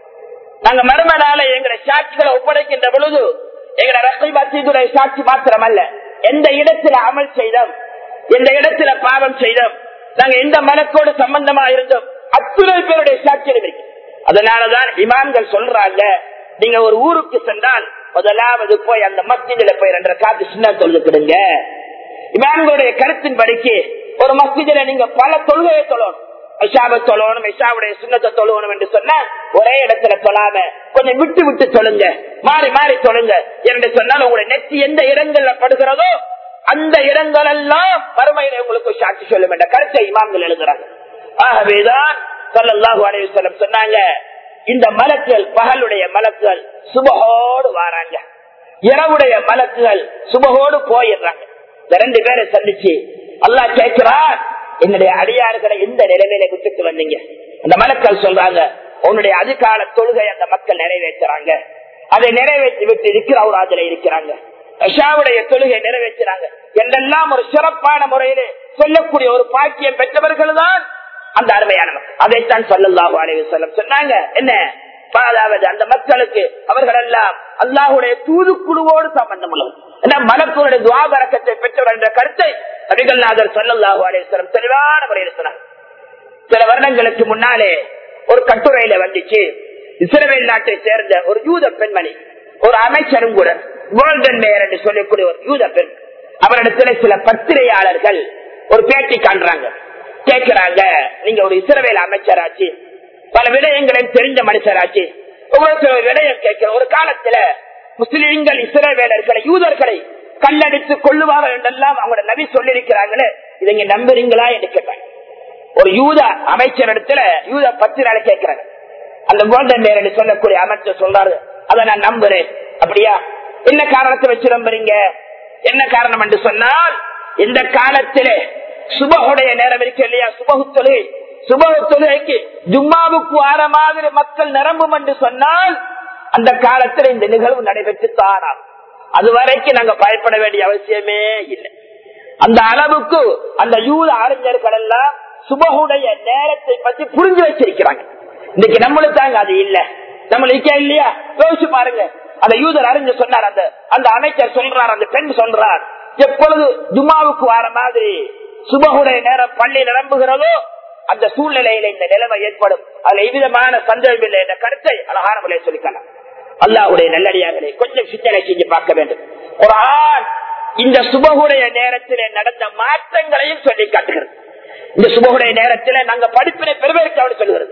நாங்க மறுமணால எங்களை சாட்சிகளை ஒப்படைக்கின்ற பொழுது எங்களை ரத்தீப் அத்தீதுடைய சாட்சி மாத்திரம் அல்ல எந்த இடத்துல அமல் செய்தோம் எந்த இடத்துல பாவம் செய்தோம் நாங்க எந்த மனக்கோடு சம்பந்தமா இருந்தோம் அத்துணை பேருடைய சாட்சியம் இருக்கு அதனாலதான் இமான்கள் சொல்றாங்க நீங்க ஒரு ஊருக்கு சென்றால் முதலாவது போய் அந்த மஸ்ஜிதில போய் ரெண்டரை காத்து சின்ன தொழுதுக்கிடுங்க இமான்களுடைய கருத்தின் படிக்கு ஒரு மஸ்ஜிதில நீங்க பல தொழுகையை தொழணும் ஐஷாவை தொழணும் ஐஷாவுடைய சுண்ணத்தை தொழுவணும் என்று சொன்ன ஒரே இடத்துல தொழாம கொஞ்சம் விட்டு விட்டு தொழுங்க மாறி மாறி தொழுங்க என்று சொன்னால் உங்களுடைய நெத்தி எந்த இடங்கள்ல படுகிறதோ அந்த இடங்கள் எல்லாம் வறுமையில உங்களுக்கு சாட்சி சொல்லும் என்ற கருத்தை இமாம்கள் எழுதுறாங்க ஆகவேதான் சொல்லல்லாஹு அலைவசலம் சொன்னாங்க இந்த மலக்குகள் பகலுடைய மலக்குகள் சுபகோடு வாராங்க இரவுடைய மலக்குகள் சுபகோடு போயிடுறாங்க இந்த ரெண்டு பேரை சந்திச்சு அல்லா கேட்கிறார் என்னுடைய அடியார்களை எந்த நிலைமையில விட்டுட்டு வந்தீங்க அந்த மலக்கள் சொல்றாங்க உன்னுடைய அதிகால தொழுகை அந்த மக்கள் நிறைவேற்றுறாங்க அதை நிறைவேற்றி விட்டு இருக்கிற அதுல இருக்கிறாங்க ஷாவுடைய தொழுகை நிறைவேற்றினாங்க என்றெல்லாம் ஒரு சிறப்பான முறையிலே சொல்லக்கூடிய ஒரு பாக்கியம் பெற்றவர்கள் தான் அந்த அருமையான மக்கள் அதைத்தான் சொல்லல்லாஹு அலைவு சொல்லம் சொன்னாங்க என்ன அதாவது அந்த மக்களுக்கு அவர்கள் எல்லாம் அல்லாஹுடைய தூதுக்குழுவோடு சம்பந்தம் உள்ளது ஏன்னா மலக்குடைய துவாபரக்கத்தை பெற்றவர் என்ற கருத்தை அபிகல்நாதர் சொல்லல்லாஹு அலைவசலம் தெளிவான முறையில் சொன்னாங்க சில வருடங்களுக்கு முன்னாலே ஒரு கட்டுரையில வந்துச்சு இஸ்ரேல் நாட்டை சேர்ந்த ஒரு யூத பெண்மணி ஒரு அமைச்சரும் கூட கோல்டன் மேயர் என்று சொல்லக்கூடிய ஒரு யூத பெண் அவரிடத்துல சில பத்திரிகையாளர்கள் ஒரு பேட்டி காண்றாங்க கேட்கிறாங்க நீங்க ஒரு இஸ்ரவேல் அமைச்சராச்சு பல விடயங்களையும் தெரிஞ்ச மனுஷராச்சு உங்களுக்கு ஒரு விடயம் கேட்கிற ஒரு காலத்துல முஸ்லிம்கள் இஸ்ரவேலர்களை யூதர்களை கல்லடித்து கொள்ளுவார்கள் என்றெல்லாம் அவங்களோட நபி சொல்லியிருக்கிறாங்களே இதை நீங்க நம்புறீங்களா என்று கேட்டாங்க ஒரு யூத அமைச்சர் இடத்துல யூத பத்திரால கேட்கிறாங்க அந்த கோல்டன் மேயர் சொல்லக்கூடிய அமைச்சர் சொல்றாரு அதை நான் நம்புறேன் அப்படியா என்ன காரணத்தை வச்சு நம்புறீங்க என்ன காரணம் என்று சொன்னால் இந்த காலத்திலே சுபகுடைய நேரம் இருக்கு இல்லையா சுபகு தொழுகை சுபகு தொழுகைக்கு ஜும்மாவுக்கு வார மாதிரி மக்கள் நிரம்பும் என்று சொன்னால் அந்த காலத்தில் இந்த நிகழ்வு நடைபெற்று தானாம் அது வரைக்கும் நாங்க பயப்பட வேண்டிய அவசியமே இல்லை அந்த அளவுக்கு அந்த யூத அறிஞர்கள் எல்லாம் சுபகுடைய நேரத்தை பத்தி புரிஞ்சு வச்சிருக்கிறாங்க இன்னைக்கு நம்மளுக்காங்க அது இல்ல நம்மளுக்கே இல்லையா யோசிச்சு பாருங்க அந்த யூதர் அறிஞர் சொன்னார் அந்த அந்த அமைச்சர் சொல்றார் அந்த பெண் சொல்றார் எப்பொழுது ஜும்மாவுக்கு வர மாதிரி சுபகுடைய நேரம் பள்ளி நிரம்புகிறதோ அந்த சூழ்நிலையில இந்த நிலைமை ஏற்படும் அதுல எவ்விதமான சந்தேகம் இல்லை என்ற கருத்தை அழகான முறையை சொல்லிக்கலாம் அல்லாவுடைய நல்லடியார்களை கொஞ்சம் சிந்தனை செஞ்சு பார்க்க வேண்டும் ஒரு ஆண் இந்த சுபகுடைய நேரத்திலே நடந்த மாற்றங்களையும் சொல்லி காட்டுகிறது இந்த சுபகுடைய நேரத்தில் நாங்க படிப்பினை பெருமைக்கு அவர் சொல்கிறது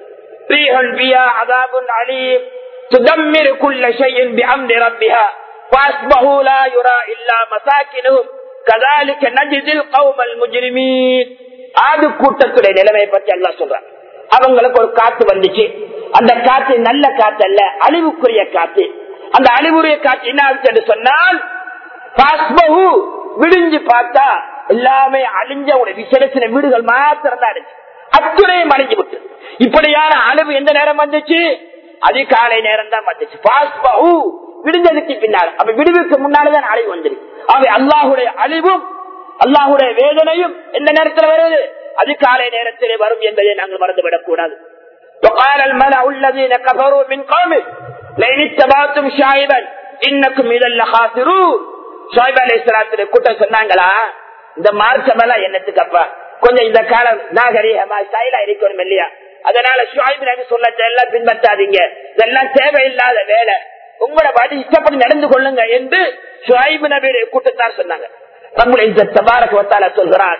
تدمر كل شيء بأمر ربها فأصبحوا لا يرى إلا مساكنهم كذلك نجد القوم المجرمين ஆது கூட்டத்துடைய நிலைமையை பத்தி எல்லாம் சொல்றாங்க அவங்களுக்கு ஒரு காத்து வந்துச்சு அந்த காத்து நல்ல காத்து அல்ல அழிவுக்குரிய காத்து அந்த அழிவுரிய காத்து என்ன ஆச்சு என்று சொன்னால் விடிஞ்சு பார்த்தா எல்லாமே அழிஞ்ச ஒரு விசேஷன வீடுகள் மாத்திரம் தான் இருந்துச்சு அத்துணையும் அழிஞ்சு விட்டு இப்படியான அழிவு எந்த நேரம் வந்துச்சு அதிகாலை நேரம் தான் வந்துச்சு பாஸ்பஹு விடுஞ்சதுக்கு பின்னால் அப்ப விடுவுக்கு முன்னால்தான் அழிவு வந்துருக்கு அவை அல்லாஹுடைய அழிவும் அல்லாஹுடைய வேதனையும் எந்த நேரத்தில் வருது அதிகாலை நேரத்திலே வரும் என்பதை நாங்கள் மறந்துவிடக் கூடாது وقال الملأ الذين كفروا من قومه لئن اتبعتم شعيبا انكم اذا لخاسرون ஷாயிப் அலி இஸ்லாத்துடைய கூட்டம் சொன்னாங்களா இந்த மார்க்கம் எல்லாம் என்னத்துக்கப்பா கொஞ்சம் இந்த காலம் நாகரீகமா ஸ்டைலா இருக்கணும் இல்லையா அதனால ஷாயிப் நபி சொல்லத்தை எல்லாம் பின்பற்றாதீங்க இதெல்லாம் தேவையில்லாத வேலை உங்களோட பாடி இஷ்டப்படி நடந்து கொள்ளுங்க என்று ஷாயிப் நபியுடைய கூட்டத்தார் சொன்னாங்க நம்முடைய இந்த தபாரக் வத்தால சொல்கிறார்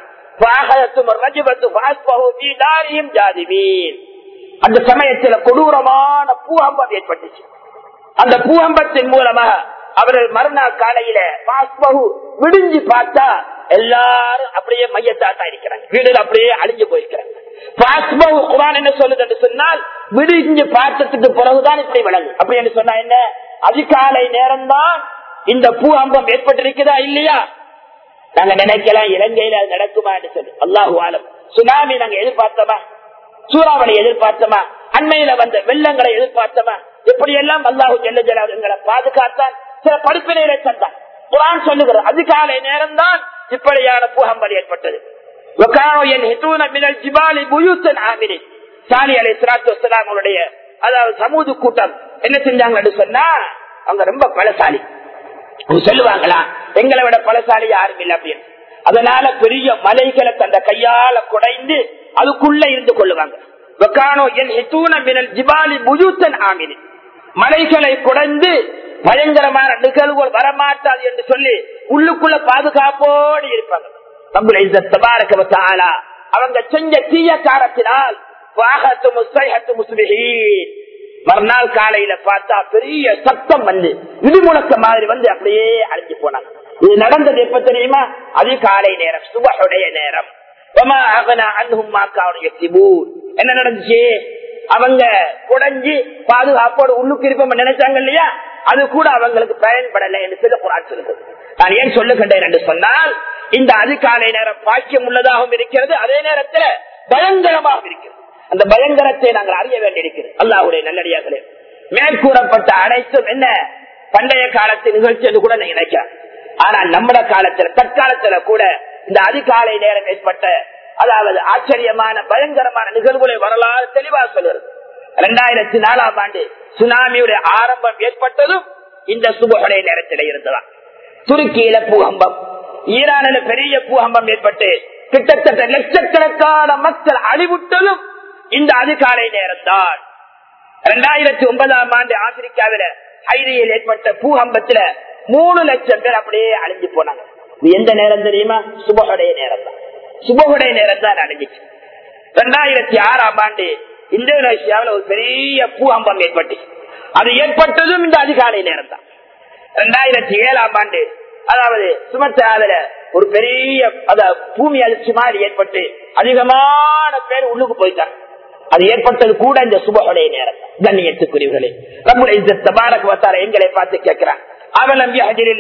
அந்த சமயத்தில் கொடூரமான பூகம்பம் ஏற்பட்டுச்சு அந்த பூகம்பத்தின் மூலமாக அவர்கள் மறுநாள் காலையில பாஸ்பகு விடிஞ்சு பார்த்தா எல்லாரும் அப்படியே மையத்தாத்தா இருக்கிறாங்க வீடுகள் அப்படியே அழிஞ்சு போயிருக்கிறாங்க பாஸ்பகு குரான் என்ன சொல்லுது என்று சொன்னால் விடிஞ்சு பார்த்ததுக்கு பிறகுதான் இப்படி விளங்கு அப்படி என்று சொன்னா என்ன அதிகாலை நேரம்தான் இந்த பூ அம்பம் ஏற்பட்டிருக்குதா இல்லையா நாங்க நினைக்கலாம் இலங்கையில அது நடக்குமா என்று சொல்லி அல்லாஹு ஆலம் சுனாமி நாங்க எதிர்பார்த்தோமா சூறாவளி எதிர்பார்த்தோமா அண்மையில வந்த வெள்ளங்களை எதிர்பார்த்தோமா எப்படி எல்லாம் அல்லாஹு ஜெல்ல ஜலால் எங்களை பாதுகாத்தான் சில படிப்பினைகளை தந்தான் குரான் சொல்லுகிறது அதிகாலை நேரம் தான் இப்படியான பூகம்பல் ஏற்பட்டது அதாவது சமூக கூட்டம் என்ன செஞ்சாங்கன்னு சொன்னா அவங்க ரொம்ப பலசாலி அவங்க சொல்லுவாங்களா எங்களை விட பலசாலி யாரும் இல்லை அப்படின்னு அதனால பெரிய மலைகளை தந்த கையால குடைந்து அதுக்குள்ள இருந்து கொள்ளுவாங்க மலைகளை குடைந்து பயங்கரமான நிகழ்வுகள் வரமாட்டாது என்று சொல்லி உள்ளுக்குள்ள பாதுகாப்போடு இருப்பாங்க அவங்க செஞ்ச தீய காரத்தினால் மறுநாள் காலையில பார்த்தா பெரிய சத்தம் வந்து இடிமுழக்க மாதிரி வந்து அப்படியே அழிஞ்சு போனாங்க இது நடந்தது எப்ப தெரியுமா அது காலை நேரம் சுபகுடைய நேரம் என்ன நடந்துச்சு அவங்க குடஞ்சி பாதுகாப்போடு உள்ளுக்கு இருப்போம் நினைச்சாங்க இல்லையா அது கூட அவங்களுக்கு பயன்படலை என்று சில குரான் சொல்லுகிறது நான் ஏன் சொல்லுகின்றேன் என்று சொன்னால் இந்த அதிகாலை நேரம் பாக்கியம் உள்ளதாகவும் இருக்கிறது அதே நேரத்தில் பயங்கரமாகவும் இருக்கிறது அந்த பயங்கரத்தை நாங்கள் அறிய வேண்டியிருக்கிறது அல்லாவுடைய நல்லடியார்களே மேற்கூறப்பட்ட அனைத்தும் என்ன பண்டைய காலத்து நிகழ்ச்சி என்று கூட நீங்க நினைக்கலாம் ஆனால் நம்மட காலத்துல தற்காலத்துல கூட இந்த அதிகாலை நேரம் ஏற்பட்ட அதாவது ஆச்சரியமான பயங்கரமான நிகழ்வுகளை வரலாறு தெளிவாக சொல்கிறது இரண்டாயிரத்தி நாலாம் ஆண்டு சுனாமியுடைய ஆரம்பம் ஏற்பட்டதும் இந்த சுபகுடைய நேரத்தில் இருந்ததா துருக்கியில பூகம்பம் ஈரானில பெரிய பூகம்பம் ஏற்பட்டு கிட்டத்தட்ட லட்சக்கணக்கான மக்கள் அழிவுட்டதும் இந்த அதிகாலை நேரம் தான் இரண்டாயிரத்தி ஒன்பதாம் ஆண்டு ஆப்பிரிக்காவில ஹைரியில் ஏற்பட்ட பூகம்பத்துல மூணு லட்சம் பேர் அப்படியே அழிஞ்சு போனாங்க இது எந்த நேரம் தெரியுமா சுபகுடைய நேரம் தான் சுபகுடைய நேரம் தான் அழிஞ்சிச்சு இரண்டாயிரத்தி ஆறாம் ஆண்டு இந்தோனேஷியாவில் ஒரு பெரிய பூகம்பம் ஏற்பட்டு அது ஏற்பட்டதும் இந்த அதிகாலை நேரம் தான் இரண்டாயிரத்தி ஏழாம் ஆண்டு அதாவது சுமத்ராவில ஒரு பெரிய பூமி அதிர்ச்சி மாதிரி ஏற்பட்டு அதிகமான பேர் உள்ளுக்கு போயிட்டாங்க அது ஏற்பட்டது கூட இந்த சுபகுடைய நேரம் கண்ணியத்துக்குரியவர்களே நம்முடைய இந்த தபாரக் வத்தார எங்களை பார்த்து கேட்கிறான் அவலம்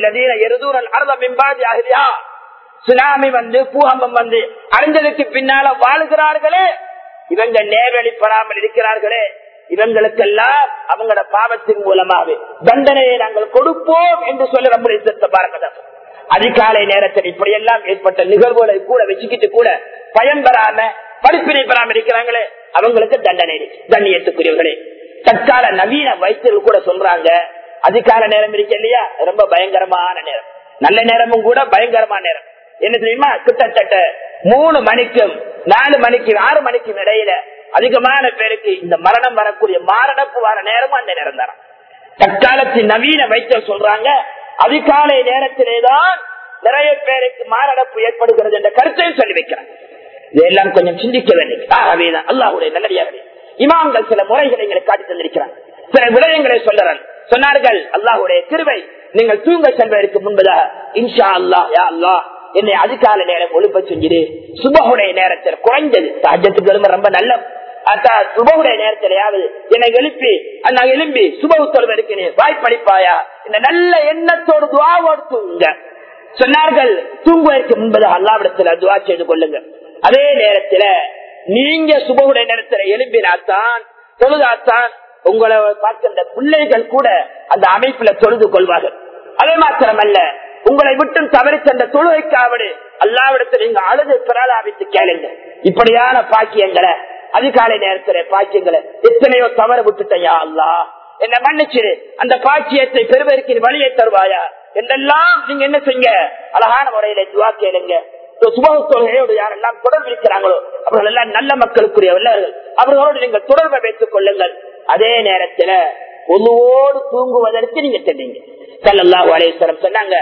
சுனாமி வந்து பூகம்பம் வந்து அறிஞ்சதுக்கு பின்னால வாழுகிறார்களே இவங்க நேர்வழிப்படாமல் இருக்கிறார்களே இவங்களுக்கெல்லாம் அவங்களோட பாவத்தின் மூலமாக தண்டனையை நாங்கள் கொடுப்போம் என்று சொல்லி நம்முடைய பாரகதாசன் அதிகாலை நேரத்தில் இப்படி எல்லாம் ஏற்பட்ட நிகழ்வுகளை கூட வச்சுக்கிட்டு கூட பயம் பெறாம படிப்பினை பெறாம இருக்கிறாங்களே அவங்களுக்கு தண்டனை தண்ணியத்துக்குரியவர்களே தற்கால நவீன வைத்தியர்கள் கூட சொல்றாங்க அதிகால நேரம் இருக்கு இல்லையா ரொம்ப பயங்கரமான நேரம் நல்ல நேரமும் கூட பயங்கரமான நேரம் என்ன தெரியுமா கிட்டத்தட்ட மூணு மணிக்கும் நாலு மணிக்கு ஆறு மணிக்கும் இடையில அதிகமான பேருக்கு இந்த மரணம் வரக்கூடிய மாரடைப்பு வர நேரமும் அந்த நேரம் தான் தற்காலத்தின் நவீன வைத்தியர் சொல்றாங்க அதிகாலை நேரத்திலேதான் நிறைய பேருக்கு மாரடைப்பு ஏற்படுகிறது என்ற கருத்தையும் சொல்லி வைக்கிறாங்க இதெல்லாம் கொஞ்சம் சிந்திக்க வேண்டியது அல்லாஹுடைய நல்லடியார்களே இமாம்கள் சில முறைகளை எங்களை காட்டி தந்திருக்கிறாங்க சில விடயங்களை சொல்லுறாங்க சொன்னார்கள் அல்லாஹுடைய திருவை நீங்கள் தூங்க செல்வதற்கு முன்பதாக இன்ஷா அல்லாஹ் யா அல்லாஹ் என்னை அதிகால நேரம் ஒழுப்ப செஞ்சிரு சுபகுடைய நேரத்தில் குறைஞ்சது சாஜத்துக்கு எழும்ப ரொம்ப நல்ல சுபகுடைய நேரத்திலேயாவது என்னை எழுப்பி நான் எழும்பி சுபகு தொழுவதற்கு வாய்ப்பளிப்பாயா இந்த நல்ல எண்ணத்தோடு துவாவோடு தூங்க சொன்னார்கள் தூங்குவதற்கு முன்பதாக அல்லாவிடத்தில் துவா செய்து கொள்ளுங்க அதே நேரத்துல நீங்க சுபகுடைய நேரத்துல எழும்பினாத்தான் தொழுதாத்தான் உங்களை பார்க்கின்ற பிள்ளைகள் கூட அந்த அமைப்புல தொழுது கொள்வார்கள் அதே மாத்திரமல்ல உங்களை விட்டு தவறி சென்ற தொழுகைக்காவது அல்லாவிடத்தில் நீங்க அழுது பிரலாபித்து கேளுங்க இப்படியான பாக்கியங்களை அதிகாலை நேரத்துல பாக்கியங்களை எத்தனையோ தவறு விட்டுட்டையா அல்லா என்ன மன்னிச்சிரு அந்த பாக்கியத்தை பெறுவதற்கு வழியை தருவாயா என்றெல்லாம் நீங்க என்ன செய்ய அழகான முறையில துவா கேளுங்க சுபத்தொகையோடு யாரெல்லாம் தொடர்பு இருக்கிறாங்களோ அவர்கள் எல்லாம் நல்ல மக்களுக்குரிய வல்லவர்கள் அவர்களோடு நீங்கள் தொடர்பை வைத்துக் கொள்ளுங்கள் அதே நேரத்துல ஒன்னுவோடு தூங்குவதற்கு நீங்க தெரியுங்க சல்லல்லா அலேஸ்வரம் சொன்னாங்க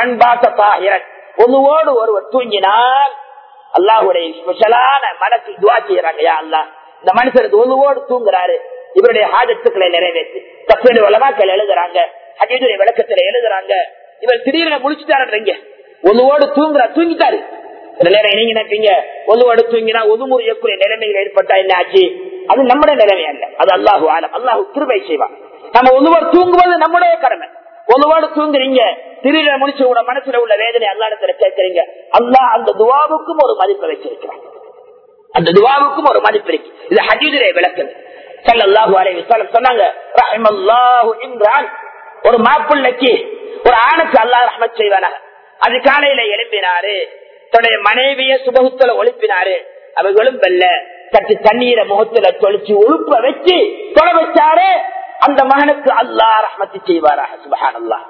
ஒன்னுவோடு ஒருவர் தூங்கினால் அல்லாஹுடைய ஸ்பெஷலான மனசு துவா செய்யறாங்க யா அல்லா இந்த மனுஷருக்கு ஒன்னுவோடு தூங்குறாரு இவருடைய ஹாஜத்துக்களை நிறைவேற்றி தப்பீடு வளமாக்கள் எழுதுறாங்க ஹஜீதுடைய விளக்கத்துல எழுதுறாங்க இவர் திடீர்னு முடிச்சுட்டாருன்றீங்க ஒதுவோடு தூங்குறா தூங்கிட்டாரு சில நேரம் நீங்க நினைப்பீங்க ஒதுவோடு தூங்கினா ஒதுமுறையக்கூடிய நிலைமைகள் ஏற்பட்டா என்ன ஆச்சு அது நம்முடைய நிலைமை அல்ல அது அல்லாஹு ஆலம் அல்லாஹு கிருபை செய்வான் நம்ம ஒதுவோடு தூங்குவது நம்முடைய கடமை ஒதுவோடு தூங்குறீங்க திடீர்னு முடிச்சு உங்க மனசுல உள்ள வேதனை அல்லாடத்துல கேட்கறீங்க அல்லாஹ் அந்த துவாவுக்கும் ஒரு மதிப்பை வச்சிருக்கிறான் அந்த துவாவுக்கும் ஒரு மதிப்பு இருக்கு இது ஹஜீதுடைய விளக்குது சல்லல்லாஹு அலைஹி வஸல்லம் சொன்னாங்க ரஹிமல்லாஹு இம்ரான் ஒரு மாப்பிள்ளைக்கு ஒரு ஆணுக்கு அல்லாஹ் ரஹ்மத் செய்வானாக அது காலையில எழுப்பினாரு தன்னுடைய மனைவிய சுபகுத்துல ஒழுப்பினாரு அவர்களும் வெல்ல சற்று தண்ணீரை முகத்துல தொளிச்சு ஒழுப்ப வச்சு தொலை வச்சாரு அந்த மகனுக்கு அல்லாஹ் ரஹ்மத்து செய்வாராக சுபஹான் அல்லாஹ்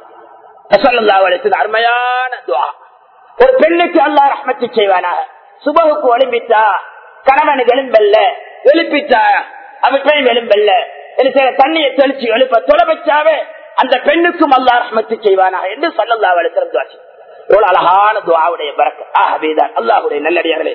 அருமையான துவா ஒரு பெண்ணுக்கு அல்லாஹ் ரஹ்மத்து செய்வானாக சுபகுக்கு ஒளிம்பித்தா கணவனு எழும்பல்ல எழுப்பிட்டா அவன் பெண் எழும்பல்ல தண்ணியை தெளிச்சு எழுப்ப தொலை வச்சாவே அந்த பெண்ணுக்கும் அல்லா ரஹ்மத்து செய்வானா என்று சொல்லல்லா வளர்க்கிறது எவ்வளவு அழகான துவாவுடைய பறக்க ஆகவேதான் அல்லாஹுடைய நல்லடியார்களே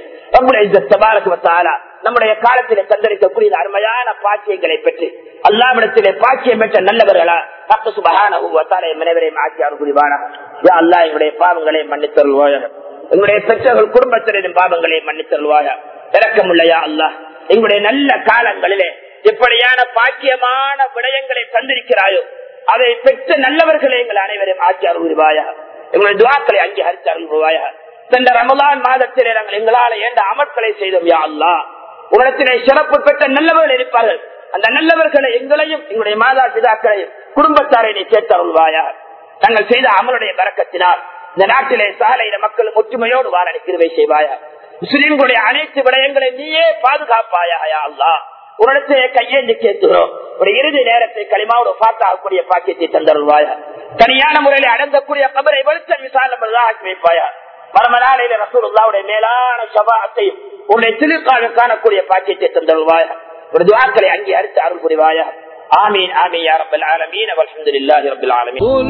நம்முடைய காலத்திலே தந்தரிக்கக்கூடிய அருமையான பாக்கியங்களை பெற்று அல்லாவிடத்திலே பாக்கியம் பெற்ற நல்லவர்களா பக்க சுபகான மனைவரையும் ஆக்கியார் புரிவானா அல்லா எங்களுடைய பாவங்களை மன்னித்தருள்வாயா எங்களுடைய பெற்றோர்கள் குடும்பத்தினரின் பாவங்களை மன்னித்தருள்வாயா இறக்கமுள்ளையா அல்லா எங்களுடைய நல்ல காலங்களிலே எப்படியான பாக்கியமான விடயங்களை தந்திருக்கிறாயோ அதை பெற்ற நல்லவர்களை எங்கள் அனைவரையும் ஆட்சி அருள்வாயா எங்களுடைய துவாக்களை அங்கீகரித்து அருள்வாயா சென்ற ரமலான் மாதத்திலே நாங்கள் எங்களால் ஏண்ட அமர்க்களை செய்தோம் யா அல்லா உலகத்திலே சிறப்பு பெற்ற நல்லவர்கள் இருப்பார்கள் அந்த நல்லவர்களை எங்களையும் எங்களுடைய மாதா பிதாக்களையும் குடும்பத்தாரை நீ சேர்த்து அருள்வாயா நாங்கள் செய்த அமலுடைய பறக்கத்தினால் இந்த நாட்டிலே சாலையில மக்கள் ஒற்றுமையோடு வாழ கிருவை செய்வாயா முஸ்லிம்களுடைய அனைத்து விடயங்களை நீயே பாதுகாப்பாயா அல்லா உன்னிடத்திலே கையேந்தி கேட்கிறோம் ஒரு இறுதி நேரத்தை களிமாவோடு பார்த்தாகக்கூடிய பாக்கியத்தை தந்தருள்வாயா தனியான முறையில் அடங்கக்கூடிய கபரை வெளிச்சம் விசாலம் ஆக்கி வைப்பாயா மரமநாளையில ரசூலுல்லாவுடைய மேலான சபாத்தையும் உன்னுடைய திருக்காக காணக்கூடிய பாக்கியத்தை தந்தருள்வாயா ஒரு துவாக்களை அங்கே அறுத்து அருள் புரிவாயா آمين آمين يا رب العالمين والحمد لله رب العالمين قل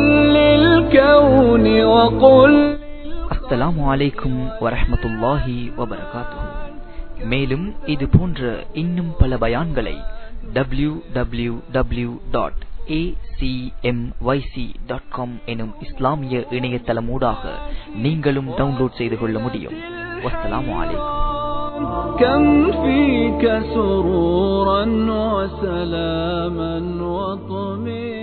للكون وقل அஸ்ஸலாமு அலைக்கும் வரஹ்மத்துல்லாஹி வபரகாத்துஹு மேலும் இது போன்ற இன்னும் பல பயான்களை W W W dot dot com எனும் இஸ்லாமிய இணையதளமூடாக நீங்களும் டவுன்லோட் செய்து கொள்ள முடியும் வஸ்ஸலாமு அலைக்கும் كم فيك سرورا وسلاما وطمئنا